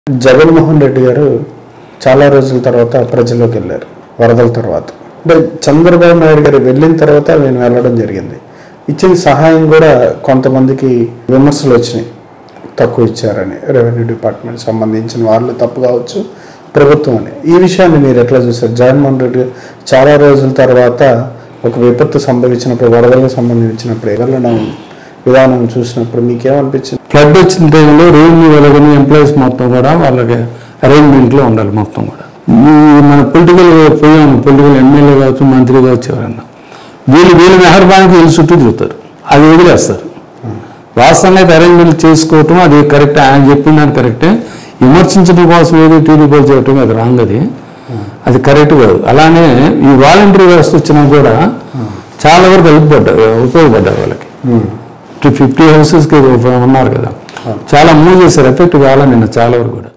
జగన్మోహన్ రెడ్డి గారు చాలా రోజుల తర్వాత ప్రజల్లోకి వెళ్ళారు వరదల తర్వాత అంటే చంద్రబాబు నాయుడు గారు వెళ్ళిన తర్వాత నేను వెళ్ళడం జరిగింది ఇచ్చిన సహాయం కూడా కొంతమందికి విమర్శలు వచ్చినాయి తక్కువ ఇచ్చారని రెవెన్యూ డిపార్ట్మెంట్ సంబంధించిన వాళ్ళు తప్పు కావచ్చు ప్రభుత్వం అని ఈ విషయాన్ని మీరు ఎట్లా చూసారు జగన్మోహన్ రెడ్డి గారు చాలా రోజుల తర్వాత ఒక విపత్తు సంభవించినప్పుడు వరదలకు సంబంధించినప్పుడు వెళ్ళడం విధానం చూసినప్పుడు మీకేమనిపించింది ఫ్లడ్ వచ్చిన టైంలో రెవెన్యూ వెళ్ళగని ఎంప్లాయీస్ మొత్తం కూడా వాళ్ళకి అరేంజ్మెంట్లో ఉండాలి మొత్తం కూడా ఈ మన పొలిటికల్ పోయాము పొలిటికల్ ఎమ్మెల్యే కావచ్చు మంత్రి కావచ్చు ఎవరన్నా వీళ్ళు వీళ్ళు మెహర్బానికి వీళ్ళు చుట్టూ చూస్తారు అది వదిలేస్తారు వాస్తవంగా అయితే అరేంజ్మెంట్ చేసుకోవటం అది కరెక్ట్ ఆయన చెప్పిన దాన్ని కరెక్టే విమర్శించడం కోసం ఏదో టీడీపీ చేయటం అది రాంగ్ అది అది కరెక్ట్ కాదు అలానే ఈ వాలంటరీ వ్యవస్థ వచ్చినా కూడా చాలా వరకు ఉపయోగపడ్డా ఉపయోగపడ్డారు వాళ్ళకి ఫిఫ్టీ హౌసెస్కి ఉన్నారు కదా చాలా మూవ్ చేశారు ఎఫెక్ట్ కావాలి నిన్న చాలా వరకు కూడా